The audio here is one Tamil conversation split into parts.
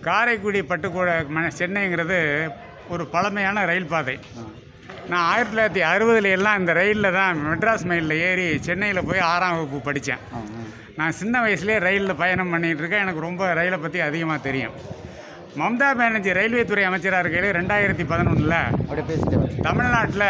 காரைக்குடி பட்டுக்கூட ம சென்னைங்கிறது ஒரு பழமையான ரயில் பாதை நான் ஆயிரத்தி தொள்ளாயிரத்தி அறுபதுல எல்லாம் இந்த ரயிலில் தான் மெட்ராஸ் மெயிலில் ஏறி சென்னையில் போய் ஆறாம் வகுப்பு படித்தேன் ஆ ஆ நான் சின்ன வயசுலேயே ரயிலில் பயணம் பண்ணிகிட்டு இருக்கேன் எனக்கு ரொம்ப ரயிலை பற்றி அதிகமாக தெரியும் மம்தா பானர்ஜி ரயில்வே துறை அமைச்சராக இருக்கையில் ரெண்டாயிரத்தி பதினொன்றில் அப்படியே பேசிட்டே வாங்க. தமிழ்நாட்டில்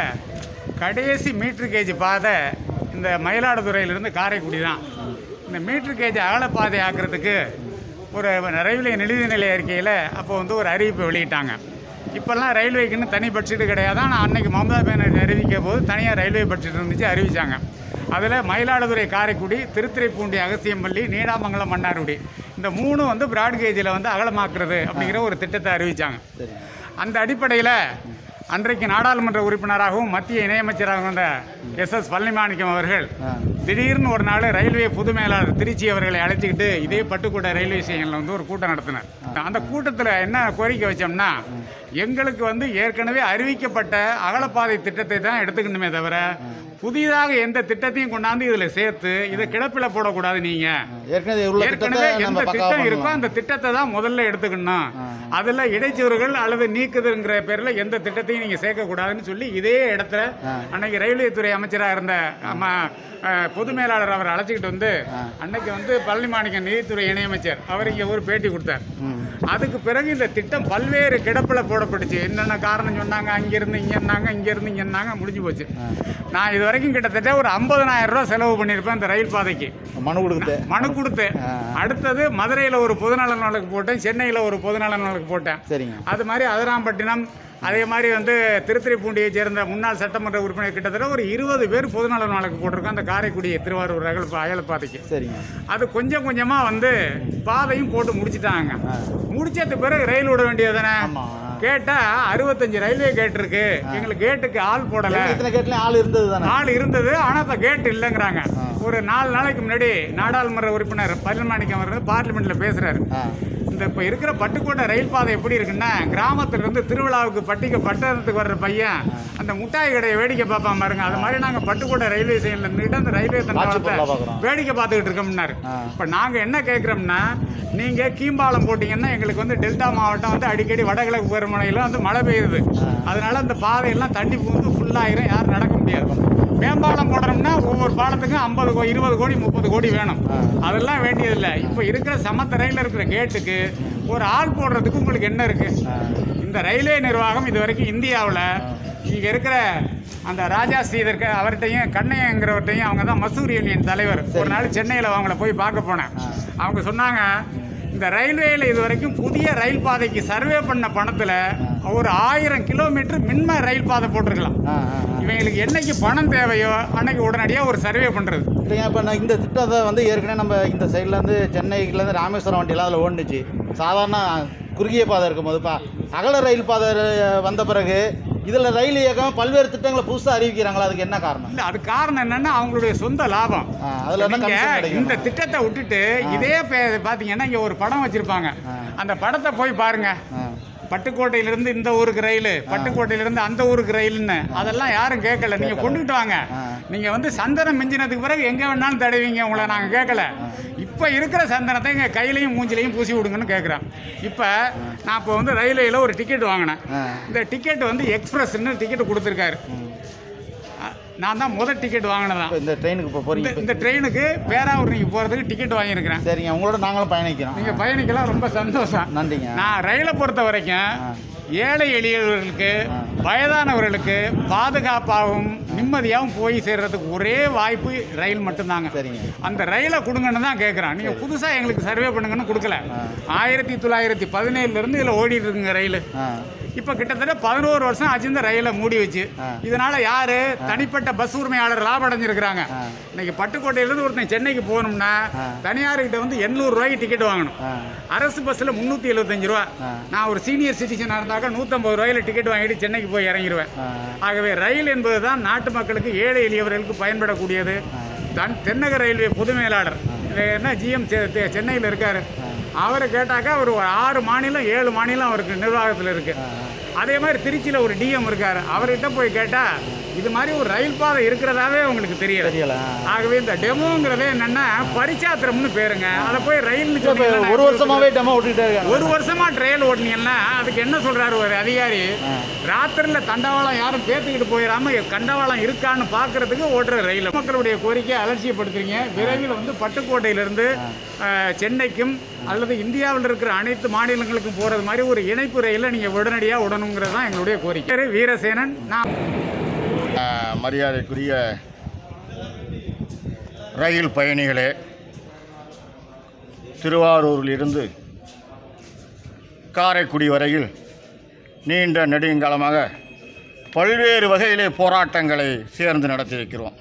கடைசி மீட்ரு கேஜ் பாதை இந்த மயிலாடுதுறையிலிருந்து காரைக்குடி தான் இந்த மீட்ரு கேஜ் அகலப்பாதை ஆக்கிறதுக்கு ஒரு ரயில்வே நிலுதிநிலை அறிக்கையில் அப்போ வந்து ஒரு அறிவிப்பை வெளியிட்டாங்க இப்போல்லாம் ரயில்வேக்குன்னு தனி பட்ஜெட்டு கிடையாது ஆனால் அன்னைக்கு மம்தா பானர்ஜி அறிவிக்க போது தனியாக ரயில்வே பட்ஜெட் இருந்துச்சு அறிவிச்சாங்க அதில் மயிலாடுதுறை காரைக்குடி திருத்துறைப்பூண்டி அகசியம்பள்ளி நீடாமங்கலம் மன்னார்குடி இந்த மூணு வந்து பிராட்கேஜில் வந்து அகலமாக்குறது அப்படிங்கிற ஒரு திட்டத்தை அறிவிச்சாங்க சரிங்க அந்த அடிப்படையில் அன்றைக்கு நாடாளுமன்ற உறுப்பினராகவும் மத்திய இணையமைச்சராகவும் இருந்த எஸ் எஸ் பழனிமாணிக்கம் அவர்கள் ஆ திடீர்னு ஒரு நாள் ரயில்வே பொது மேலாளர் திருச்சி அவர்களை அழைச்சிக்கிட்டு இதே பட்டுக்கோட்டை ரயில்வே ஸ்டேஷனில் வந்து ஒரு கூட்டம் நடத்தினார் அந்த கூட்டத்தில் என்ன கோரிக்கை வச்சோம்னா எங்களுக்கு வந்து ஏற்கனவே அறிவிக்கப்பட்ட அகலப்பாதை திட்டத்தை தான் எடுத்துக்கணுமே தவிர புதிதாக எந்த திட்டத்தையும் கொண்டாந்து இதில் சேர்த்து இதை கிடப்பில் போடக்கூடாது நீங்கள் ஏற்கனவே உள்ள திட்டத்தை ஏற்கனவே நம்ம எந்த பக்காவா திட்டம் இருக்கோ பண்ணலாம் அந்த திட்டத்தை தான் முதல்ல எடுத்துக்கணும் ஆ. அதுல இடைச்சூறுகள் அல்லது நீக்குதுங்கிற பேர்ல எந்த திட்டத்தையும் நீங்க சேர்க்கக்கூடாதுன்னு சொல்லி இதே இடத்துல ஆ. அன்னைக்கு ரயில்வே துறை அமைச்சராக இருந்த ஆமா, அஹ், பொது மேலாளர் அவர் அழைச்சிக்கிட்டு வந்து ஆ. அன்னைக்கு வந்து பழனிமாணிக்கம் நிதித்துறை இணையமைச்சர் அவர் இங்க ஒரு பேட்டி கொடுத்தார் ம் அதுக்கு பிறகு இந்த திட்டம் பல்வேறு கிடப்பில் போடப்பட்டுச்சு என்னென்ன காரணம் சொன்னாங்க அங்கிருந்து இங்கே இருந்தாங்க இங்கேருந்து இங்கே இருந்தாங்க முடிஞ்சு போச்சு ஆ. நான் இது வரைக்கும் கிட்டத்தட்ட ஒரு 50000 ரூபா செலவு பண்ணியிருப்பேன் இந்த ரயில் பாதைக்கு மனு கொடுத்து மனு கொடுத்து ஆ. அடுத்தது மதுரையில் ஒரு பொதுநலன் வழக்கு போட்டேன் சென்னையில் ஒரு பொதுநலன் வழக்கு போட்டேன் சரிங்க அது மாதிரி அதிராம்பட்டினம் அதே மாதிரி வந்து திருத்துறைப்பூண்டியை சேர்ந்த முன்னாள் சட்டமன்ற உறுப்பினர் கிட்டத்தட்ட ஒரு இருபது பேர் பொதுநலன் வழக்கு போட்டிருக்கோம் அந்த காரைக்குடி திருவாரூர் அகல அயலப்பாதைக்கு சரிங்க அது கொஞ்சம் கொஞ்சமாக வந்து பாதையும் போட்டு முடிச்சிட்டாங்க ஆ முடிச்சது பிறகு ரயில் விட வேண்டியது தானே ஆமா கேட்டா அறுபத்தஞ்சு ரயில்வே கேட் இருக்கு எங்களுக்கு கேட்டுக்கு ஆள் போடல இத்தனை கேட்கலாம் ஆள் இருந்தது தானே ஆள் இருந்தது ஆனா இப்ப கேட் இல்லைங்கிறாங்க ஆ. ஒரு நாலு நாளைக்கு முன்னாடி நாடாளுமன்ற உறுப்பினர் பழனிமாணிக்கம் அவர் பார்லிமெண்ட்ல பேசுறாரு ஆ இந்த இப்போ இருக்கிற பட்டுக்கோட்டை ரயில் பாதை எப்படி இருக்குன்னா கிராமத்துல இருந்து திருவிழாவுக்கு பட்டிக்க பட்டணத்துக்கு வர்ற பையன் அந்த முட்டாய் கடையை வேடிக்கை பார்ப்பான் பாருங்க அது மாதிரி நாங்கள் பட்டுக்கோட்டை ரயில்வே ஸ்டேஷன்ல இருந்துட்டு அந்த ரயில்வே காட்சி தண்டவாளத்தை பொருளா பார்க்குறோம் வேடிக்கை பார்த்துக்கிட்டு இருக்கோம்னாரு ஆ. இப்போ நாங்கள் என்ன கேட்குறோம்னா நீங்கள் கீம்பாலம் போட்டிங்கன்னா எங்களுக்கு வந்து டெல்டா மாவட்டம் வந்து அடிக்கடி வடகிழக்கு பருவமழையில் வந்து மழை பெய்யுது ஆ. அதனால அந்த பாதையெல்லாம் தண்ணி பூந்து ஃபுல்லாயிரும் யாரும் நடக்க முடியாது மேம்பாலம் போடுறோம்னா ஒவ்வொரு பாலத்துக்கும் ஐம்பது கோ இருபது கோடி முப்பது கோடி வேணும் ஆ. அதெல்லாம் வேண்டியதில்லை இப்போ இருக்கிற சமத்தரையில் இருக்கிற கேட்டுக்கு ஒரு ஆள் போடுறதுக்கு உங்களுக்கு என்ன இருக்கு ஆ இந்த ரயில்வே நிர்வாகம் இது வரைக்கும் இந்தியாவில் இங்கே இருக்கிற அந்த ராஜா ஸ்ரீதர் அவர்கிட்டையும் கண்ணையங்கிறவர்கிட்டையும் அவங்க தான் மசூர் யூனியன் தலைவர் ஒரு நாள் சென்னையில் அவங்கள போய் பார்க்க போனேன் ஆ. அவங்க சொன்னாங்க இந்த ரயில்வேயில் இது வரைக்கும் புதிய ரயில் பாதைக்கு சர்வே பண்ண பணத்தில் ஒரு ஆயிரம் கிலோமீட்டர் மின்ம ரயில் பாதை போட்டிருக்கலாம் ஆ ஆ ஆ. இவங்களுக்கு என்னைக்கு பணம் தேவையோ அன்னைக்கு உடனடியாக ஒரு சர்வே பண்ணுறது இல்லைங்க இப்போ நான் இந்த திட்டத்தை வந்து ஏற்கனவே நம்ம இந்த சைட்லேருந்து சென்னைக்குலேருந்து ராமேஸ்வரம் வண்டியெல்லாம் அதில் ஓடுனுச்சு சாதாரண குறுகிய பாதை இருக்கும்போது இப்போ அகல ரயில் பாதை வந்த பிறகு இதில் ரயில் இயக்கம் பல்வேறு திட்டங்களை புதுசாக அறிவிக்கிறாங்களா அதுக்கு என்ன காரணம் இல்லை அது காரணம் என்னன்னா அவங்களுடைய சொந்த லாபம் ஆ, அதுல தான் நீங்க கமிஷன் கிடைக்கும் இந்த திட்டத்தை விட்டுட்டு இதே பே- பாத்தீங்கன்னா இங்க ஒரு படம் வச்சிருப்பாங்க ஆ. அந்த படத்தை போய் பாருங்க ஆ பட்டுக்கோட்டையிலிருந்து இந்த ஊருக்கு ரயில் பட்டுக்கோட்டையிலிருந்து அந்த ஊருக்கு ரயில்னு அதெல்லாம் யாரும் கேட்கல நீங்க கொண்டுட்டு வாங்க ஆ. நீங்க வந்து சந்தனம் மிஞ்சினதுக்கு பிறகு எங்க வேணாலும் தடவிங்க உங்களை நாங்க கேட்கல இப்ப இருக்கிற சந்தனத்தை எங்க கையிலையும் மூஞ்சிலையும் பூசி விடுங்கன்னு கேட்குறேன் இப்ப நான் இப்போ வந்து ரயில்வேல ஒரு டிக்கெட் வாங்கினேன் ஆ இந்த டிக்கெட் வந்து எக்ஸ்பிரஸ்ன்னு டிக்கெட் கொடுத்துருக்காரு ம். அ- நான் தான் முதல் டிக்கெட் வாங்கினதான் இப்போ இந்த ட்ரெயினுக்கு இப்போ இந்த போகிறீங்க இந்த ட்ரெயினுக்கு பேராவூர் நீங்கள் போகிறதுக்கு டிக்கெட் வாங்கியிருக்கிறேன் சரிங்க உங்களோட நாங்களும் பயணிக்கிறோம் நீங்கள் பயணிக்கலாம் ரொம்ப சந்தோஷம் நன்றிங்க நான் ரயிலை பொறுத்த வரைக்கும் ஆ. ஏழை எளியவர்களுக்கு ஆ. வயதானவர்களுக்கு பாதுகாப்பாகவும் நிம்மதியாகவும் போய் சேர்றதுக்கு ஒரே வாய்ப்பு ரயில் மட்டும்தாங்க சரிங்க அந்த ரயிலை கொடுங்கன்னு தான் கேட்குறேன் நீங்கள் புதுசாக எங்களுக்கு சர்வே பண்ணுங்கன்னு கொடுக்கல ஆ. ஆயிரத்தி தொள்ளாயிரத்தி பதினேழுலேருந்து இதில் ஓடிட்டு இருக்குங்க ரயில் ஆ இப்போ கிட்டத்தட்ட பதினோரு வருஷம் ஆச்சு இந்த ரயிலை மூடி வச்சு ஆ. இதனால யாரு தனிப்பட்ட பஸ் உரிமையாளர் லாபம் அடைஞ்சிருக்கிறாங்க ஆ. இன்னைக்கு பட்டுக்கோட்டையிலேருந்து ஒருத்தன் சென்னைக்கு போகணும்னா ஆ. தனியார்கிட்ட வந்து எண்ணூறு ரூபாய்க்கு டிக்கெட் வாங்கணும் ஆ அரசு பஸ்ஸில் முந்நூற்றி எழுபத்தஞ்சு ரூபா ஆ. நான் ஒரு சீனியர் சிட்டிசனாக இருந்தாக்கா நூற்றம்பது ரூபாயில டிக்கெட் வாங்கிட்டு சென்னைக்கு போய் இறங்கிடுவேன் ஆ ஆகவே ரயில் என்பது தான் நாட்டு மக்களுக்கு ஏழை எளியவர்களுக்கு பயன்படக்கூடியது தன் தென்னக ரயில்வே பொது மேலாளர் இது என்ன ஜிஎம் சென்னையில் இருக்காரு அவரை கேட்டாக்கா ஒரு ஆறு மாநிலம் ஏழு மாநிலம் அவருக்கு நிர்வாகத்தில் இருக்கு ஆ அதே மாதிரி திருச்சியில் ஒரு டிஎம் இருக்கார் அவர்கிட்ட போய் கேட்டால் இது மாதிரி ஒரு ரயில் பாதை இருக்கிறதாவே உங்களுக்கு தெரியல தெரியல ஆகவே இந்த டெமோங்கிறதே என்னன்னா பரிச்சாத்திரம்னு பேருங்க அதை போய் ரயில்னு இப்போ சொன்னீங்கன்னா ஒரு வருஷமாவே டெமோ விட்டுக்கிட்டே இருக்காங்க ஒரு வருஷமா ட்ரையல் ஓட்டுனீங்கன்னா அதுக்கு என்ன சொல்றாரு ஒரு அதிகாரி ராத்திரில தண்டவாளம் யாரும் பேத்துக்கிட்டு போயிடாம கண்டவாளம் இருக்கான்னு பார்க்கறதுக்கு ஓட்டுற ரயில் மக்களுடைய கோரிக்கையை அலட்சியப்படுத்துறீங்க விரைவில் வந்து பட்டுக்கோட்டையிலிருந்து அஹ், சென்னைக்கும் அல்லது இந்தியாவில் இருக்கிற அனைத்து மாநிலங்களுக்கும் போறது மாதிரி ஒரு இணைப்பு ரயிலை நீங்க உடனடியாக விடணுங்கிறது தான் எங்களுடைய கோரிக்கை வீரசேனன் நான் ஆஹ் மரியாதைக்குரிய ரயில் பயணிகளே திருவாரூரிலிருந்து காரைக்குடி வரையில் நீண்ட நெடுங்காலமாக பல்வேறு வகையிலே போராட்டங்களை சேர்ந்து நடத்தியிருக்கிறோம்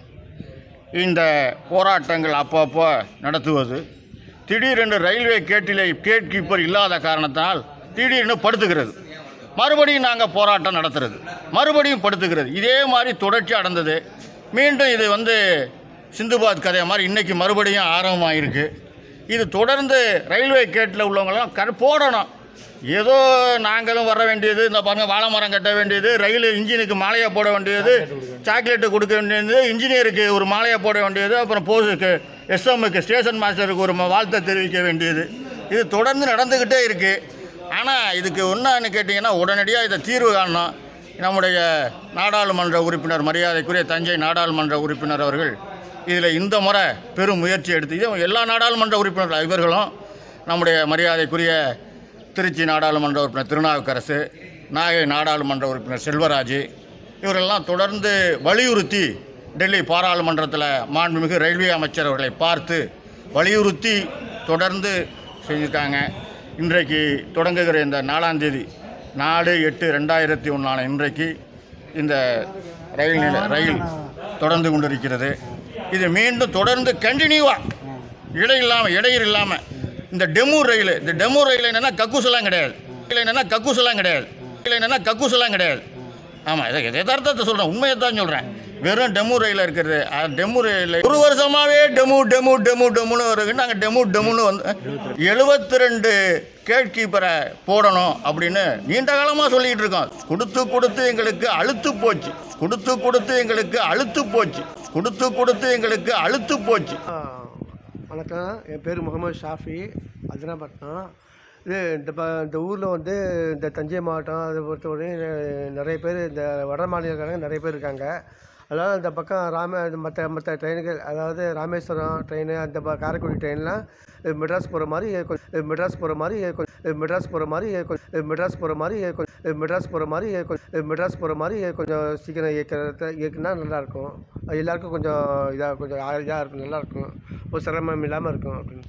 இந்த போராட்டங்கள் அப்பப்போ நடத்துவது திடீரென்று ரயில்வே கேட்டிலே கேட் கீப்பர் இல்லாத காரணத்தினால் திடீர்னு படுத்துகிறது மறுபடியும் நாங்கள் போராட்டம் நடத்துறது மறுபடியும் படுத்துகிறது இதே மாதிரி தொடர்ச்சி அடைந்தது மீண்டும் இது வந்து சிந்துபாத் கதை மாதிரி இன்றைக்கி மறுபடியும் ஆரம்பமாயிருக்கு இது தொடர்ந்து ரயில்வே கேட்டில் உள்ளவங்களாம் கர போடணும் ஏதோ நாங்களும் வர வேண்டியது இந்த பாருங்க வாழை மரம் கட்ட வேண்டியது ரயில் இன்ஜினுக்கு மாலையை போட வேண்டியது சாக்லேட்டு கொடுக்க வேண்டியது இன்ஜினியருக்கு ஒரு மாலையை போட வேண்டியது அப்புறம் போஸுக்கு எஸ்எம்முக்கு ஸ்டேஷன் மாஸ்டருக்கு ஒரு ம- வாழ்த்தை தெரிவிக்க வேண்டியது இது தொடர்ந்து நடந்துக்கிட்டே இருக்குது ஆனால் இதுக்கு என்னன்னு கேட்டிங்கன்னா உடனடியாக இதை தீர்வு காணணும் நம்முடைய நாடாளுமன்ற உறுப்பினர் மரியாதைக்குரிய தஞ்சை நாடாளுமன்ற உறுப்பினர் அவர்கள் இதில் இந்த முறை பெரும் முயற்சி எடுத்து இது எல்லா நாடாளுமன்ற உறுப்பினர்கள் இவர்களும் நம்முடைய மரியாதைக்குரிய திருச்சி நாடாளுமன்ற உறுப்பினர் திருநாவுக்கரசு நாகை நாடாளுமன்ற உறுப்பினர் செல்வராஜ் இவரெல்லாம் தொடர்ந்து வலியுறுத்தி டெல்லி பாராளுமன்றத்தில் மாண்புமிகு ரயில்வே அமைச்சர் அவர்களை பார்த்து வலியுறுத்தி தொடர்ந்து செஞ்சுருக்காங்க இன்றைக்கு தொடங்குகிற இந்த நாலாம் தேதி நாலு எட்டு ரெண்டாயிரத்தி ஒன்றான இன்றைக்கு இந்த ரயில் நிலை ரயில் தொடர்ந்து கொண்டிருக்கிறது இது மீண்டும் தொடர்ந்து கண்டினியூவாக இடை இல்லாமல் இடையில் இல்லாமல் இந்த டெமு ரயில் இந்த டெமு ரயில் என்னென்னா கக்கூசெல்லாம் கிடையாது ரயில் என்னென்னா கக்கூசெல்லாம் கிடையாது ரயில் என்னென்னா கக்கூசெல்லாம் கிடையாது ஆமாம் இதை யதார்த்தத்தை சொல்கிறேன் உண்மையை தான் சொல்கிறேன் வெறும் டெமு ரயில் இருக்கிறது அது டெமு ரயில் ஒரு வருஷமாகவே டெமு டெமு டெமு டெமுன்னு வருது நாங்கள் டெமு டெமுன்னு வந்து எழுபத்தி ரெண்டு கேட் கீப்பரை போடணும் அப்படின்னு நீண்ட காலமாக சொல்லிக்கிட்டு இருக்கோம் கொடுத்து கொடுத்து எங்களுக்கு அழுத்து போச்சு கொடுத்து கொடுத்து எங்களுக்கு அழுத்து போச்சு கொடுத்து கொடுத்து எங்களுக்கு அழுத்து போச்சு ஆ, வணக்கம் என் பேர் முகமது ஷாஃபி அதினாபட்டினம் இது இந்த ப இந்த ஊரில் வந்து இந்த தஞ்சை மாவட்டம் அதை பொறுத்தவரையும் நெ- நிறைய பேர் இந்த வட மாநிலக்காரங்க நிறைய பேர் இருக்காங்க அதாவது இந்த பக்கம் ராம மற்ற மற்ற ட்ரெயினுகள் அதாவது ராமேஸ்வரம் ட்ரெயின் அந்த ப காரைக்குடி ட்ரெயின்லாம் மெட்ராஸ் போகிற மாதிரி கொஞ்சம் மெட்ராஸ் போகிற மாதிரி கொஞ்சம் மெட்ராஸ் போகிற மாதிரி கொஞ்சம் மெட்ராஸ் போகிற மாதிரி கொஞ்சம் மெட்ராஸ் போகிற மாதிரி கொஞ்சம் மெட்ராஸ் போகிற மாதிரி கொஞ்சம் சீக்கிரம் இயக்கிறத இயக்குனா நல்லாயிருக்கும் அது எல்லாருக்கும் கொஞ்சம் இதாக கொஞ்சம் இதாக இருக்கும் நல்லாயிருக்கும் ஒரு சிரமம் இல்லாமல் இருக்கும் அப்படின்னு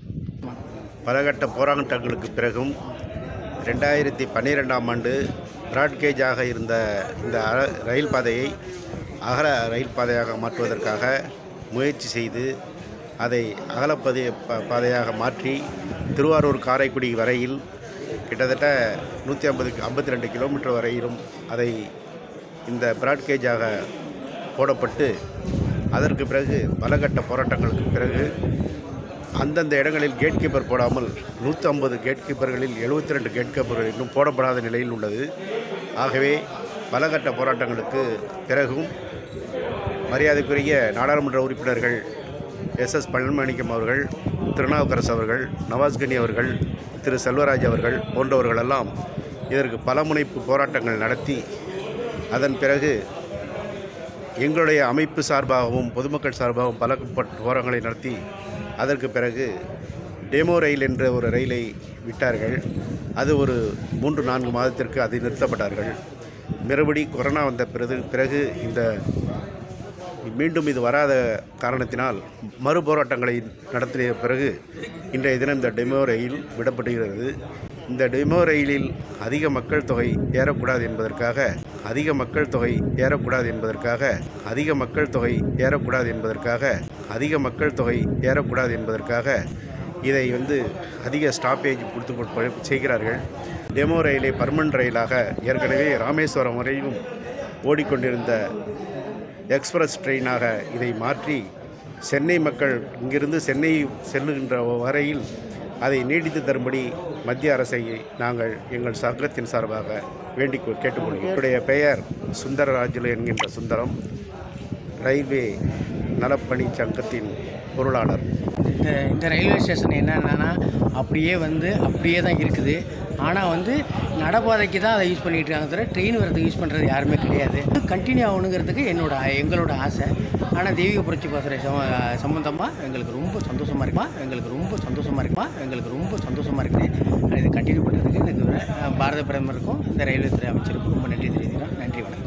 பலகட்ட போராட்டங்களுக்கு பிறகும் ரெண்டாயிரத்தி பன்னிரெண்டாம் ஆண்டு பிராட்கேஜாக இருந்த இந்த அர- ரயில் பாதையை அகல ரயில் பாதையாக மாற்றுவதற்காக முயற்சி செய்து அதை அகலப்பதை ப- பாதையாக மாற்றி திருவாரூர் காரைக்குடி வரையில் கிட்டத்தட்ட நூற்றி ஐம்பது ஐம்பத்தி ரெண்டு கிலோமீட்டர் வரையிலும் அதை இந்த பிராட்கேஜாக போடப்பட்டு அதற்கு பிறகு பலகட்ட போராட்டங்களுக்கு பிறகு அந்தந்த இடங்களில் கேட் கீப்பர் போடாமல் 150 ஐம்பது கேட் கீப்பர்களில் 72 ரெண்டு கேட் கீப்பர்கள் இன்னும் போடப்படாத நிலையில் உள்ளது ஆகவே பலகட்ட போராட்டங்களுக்கு பிறகும் மரியாதைக்குரிய நாடாளுமன்ற உறுப்பினர்கள் எஸ் எஸ் பழனிமாணிக்கம் அவர்கள் திருநாவுக்கரசு அவர்கள் நவாஸ்கனி அவர்கள் திரு செல்வராஜ் அவர்கள் போன்றவர்களெல்லாம் இதற்கு பலமுனைப்பு போராட்டங்கள் நடத்தி அதன் பிறகு எங்களுடைய அமைப்பு சார்பாகவும் பொதுமக்கள் சார்பாகவும் பல பட்- போராட்டங்களை நடத்தி அதற்கு பிறகு டெமோ ரயில் என்ற ஒரு ரயிலை விட்டார்கள் அது ஒரு மூன்று நான்கு மாதத்திற்கு அது நிறுத்தப்பட்டார்கள் மறுபடி கொரோனா வந்த பிறகு பிறகு இந்த மீண்டும் இது வராத காரணத்தினால் மறு போராட்டங்களை நடத்திய பிறகு இன்றைய தினம் இந்த டெமோ ரயில் விடப்படுகிறது இந்த டெமோ ரயிலில் அதிக மக்கள் தொகை ஏறக்கூடாது என்பதற்காக அதிக மக்கள் தொகை ஏறக்கூடாது என்பதற்காக அதிக மக்கள் தொகை ஏறக்கூடாது என்பதற்காக அதிக மக்கள் தொகை ஏறக்கூடாது என்பதற்காக இதை வந்து அதிக ஸ்டாப்பேஜ் கொடுத்து கொடு- செய்கிறார்கள் டெமோ ரயிலை பர்மனன்ட் ரயிலாக ஏற்கனவே ராமேஸ்வரம் வரையிலும் ஓடிக்கொண்டிருந்த எக்ஸ்பிரஸ் ட்ரெயினாக இதை மாற்றி சென்னை மக்கள் இங்கிருந்து சென்னை செல்லுகின்ற வரையில் அதை நீடித்து தரும்படி மத்திய அரசை நாங்கள் எங்கள் சங்கத்தின் சார்பாக வேண்டிக் கொ- கேட்டுக்கொள்கிறோம் என்னுடைய பெயர் சுந்தரராஜுலு என்கின்ற சுந்தரம் ரயில்வே நலப்பணி சங்கத்தின் பொருளாளர் இந்த இந்த ரயில்வே ஸ்டேஷன் என்னென்னா அப்படியே வந்து அப்படியே தான் இருக்குது ஆனால் வந்து நடைபாதைக்கு தான் அதை யூஸ் பண்ணிட்டு இருக்காங்க தவிர ட்ரெயின் வரதுக்கு யூஸ் பண்ணுறது யாருமே கிடையாது கண்டினியூ ஆகணுங்கிறதுக்கு என்னோட எங்களோட ஆசை ஆனால் தெய்வீக புரட்சி பாசுரை சம சம்மந்தமாக எங்களுக்கு ரொம்ப சந்தோஷமாக இருக்குமா எங்களுக்கு ரொம்ப சந்தோஷமாக இருக்குமா எங்களுக்கு ரொம்ப சந்தோஷமாக இருக்குது ஆனால் இதை கண்டினியூ பண்ணுறதுக்கு எனக்கு அஹ், பாரத பிரதமருக்கும் இந்த ரயில்வே துறை அமைச்சருக்கும் ரொம்ப நன்றி தெரிவிக்கிறோம் நன்றி வணக்கம்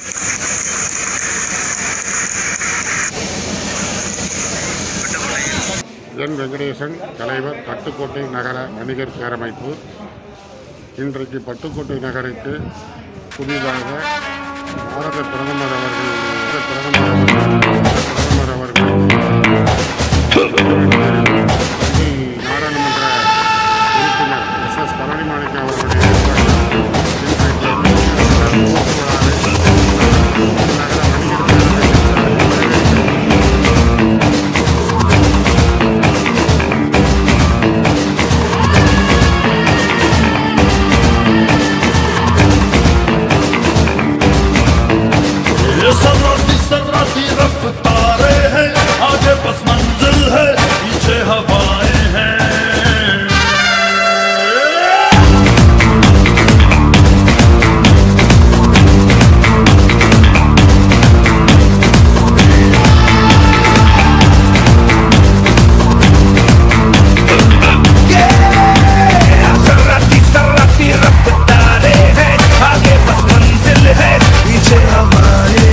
என் வெங்கடேசன் தலைவர் பட்டுக்கோட்டை நகர வணிகர் பேரமைப்பு இன்றைக்கு பட்டுக்கோட்டை நகருக்கு புதிதாக பாரத பிரதமர் அவர்கள் பிரதமர் அவர்கள் பிரதமர் அவர்கள் டெல்லி நாடாளுமன்ற உறுப்பினர் எஸ் எஸ் பழனி மாணிக்கம் அவர்களுடைய ஏற்பாட்டில் இன்றைக்கு போக்குவரத்து நகர வணிகர் பேரமைப்பு வரவேற்கிறோம். ये सर्राती सर्राती रफ्तारे हैं आगे बस मंजिल है पीछे हवाएं हैं सर्राती सर्राती रफ्तारे हैं आगे बस मंजिल है पीछे हवाएं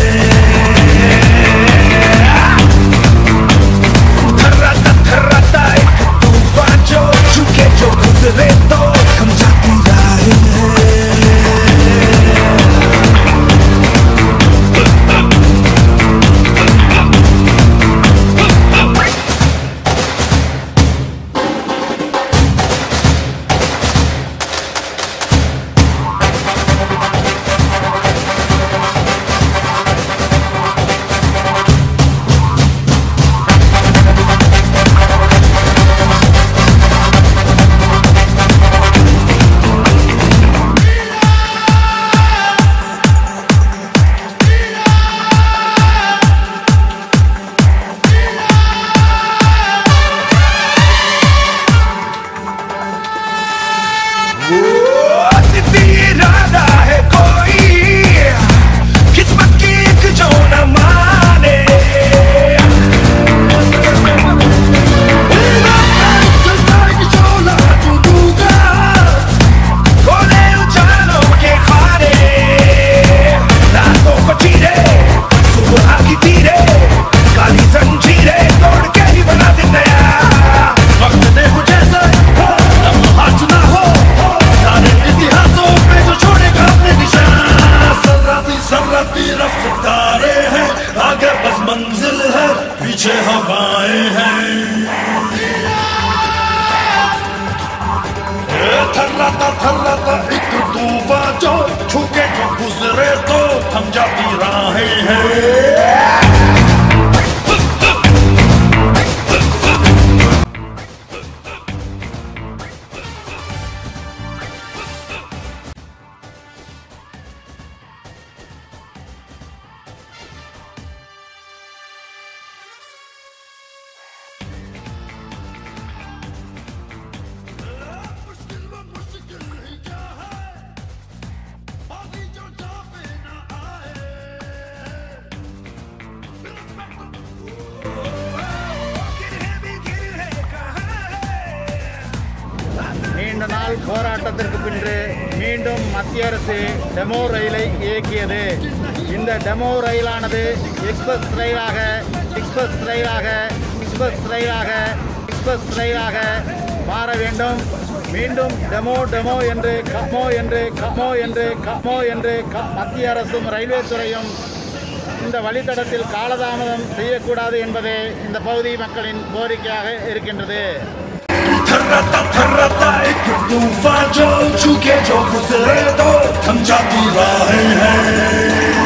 थर्राता थर्राता एक तूफान जो झुके जो गुजरे तो हम जाती राहें अतिथि इरादा है कोई किस्मत की एक जो न माने खोले उजालों के खाने रातों को चीरे सुबह की तीरे काली जंजीरें तोड़ के ही बना दे नया वक्त दे कुछ ऐसा हो लम्हा चुना हो सारे इतिहासों पे जो छोड़ेगा अपने निशान सर्राती सर्राती रफ्तारे हैं आगे बस मंजिल है पीछे हवाएं हैं ए, थर्राता थर्राता एक तूफान जो छूके जो गुजरे तो थम जाती राहें हैं நீண்ட நாள் போராட்டத்திற்கு பின்பு மீண்டும் மத்திய அரசு டெமோ ரயிலை இயக்கியது இந்த டெமோ ரயிலானது எக்ஸ்பிரஸ் ரயிலாக எக்ஸ்பிரஸ் ரயிலாக எக்ஸ்பிரஸ் ரயிலாக எக்ஸ்பிரஸ் ரயிலாக மாற வேண்டும் மீண்டும் டெமோ டெமோ என்று கமோ என்று கமோ என்று கமோ என்று க- மத்திய அரசும் ரயில்வே துறையும் இந்த வழித்தடத்தில் காலதாமதம் செய்யக்கூடாது என்பதே இந்த பகுதி மக்களின் கோரிக்கையாக இருக்கின்றது थर्राता थर्राता एक तूफान जो छूके जो गुजरे तो थम जाती राहें हैं